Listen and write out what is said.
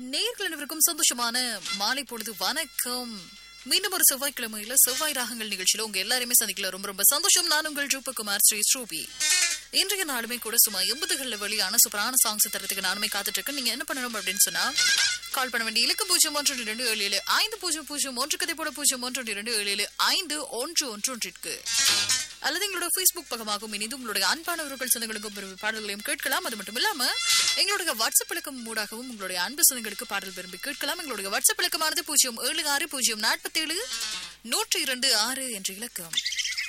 நேர்கள் அனைவருக்கும் சந்தோஷமான மாலை பொழுது வணக்கம் மீண்டும் ஒரு செவ்வாய்க்கிழமையில செவ்வாய் ராகங்கள் நிகழ்ச்சியில உங்க எல்லாருமே சந்திக்கல ரொம்ப ரொம்ப சந்தோஷம் நான் உங்கள் ரூபகுமார் ஸ்ரீ ஸ்ரூபி இன்றைய நாளுமே கூட சும்மா எண்பதுகள்ல வெளியான சூப்பரான சாங்ஸ் தரத்துக்கு நானுமே காத்துட்டு இருக்கேன் நீங்க என்ன பண்ணணும் அப்படின்னு சொன்னா கால் பண்ண வேண்டிய இலக்கு பூஜ்ஜியம் ஒன்று இரண்டு ஏழு ஏழு ஐந்து பூஜ்ஜியம் பூஜ்ஜியம் ஒன்று கதை போட பூஜ்ஜியம் ஒன்று இரண்டு ஏழு ஏழு ஐந்து ஒன்று ஒன்று ஒன்றிற்கு அல்லது எங்களோட ஃபேஸ்புக் பக்கமாகவும் இணைந்து உங்களுடைய அன்பானவர்கள் சொந்தங்களுக்கும் விரும்பி பாடல்களையும் கேட்கலாம் அது மட்டும் இல்லாம எங்களுடைய வாட்ஸ்அப் இலக்கம் மூடாகவும் உங்களுடைய அன்பு சொந்தங்களுக்கு பாடல் விரும்பி கேட்கலாம் எங்களுடைய வாட்ஸ்அப் இலக்கமானது பூஜ்ஜியம் ஏழு ஆறு பூஜ்ஜியம் நாற்பத்தி ஏழு நூற்றி இரண்டு ஆறு என்ற இலக்கம்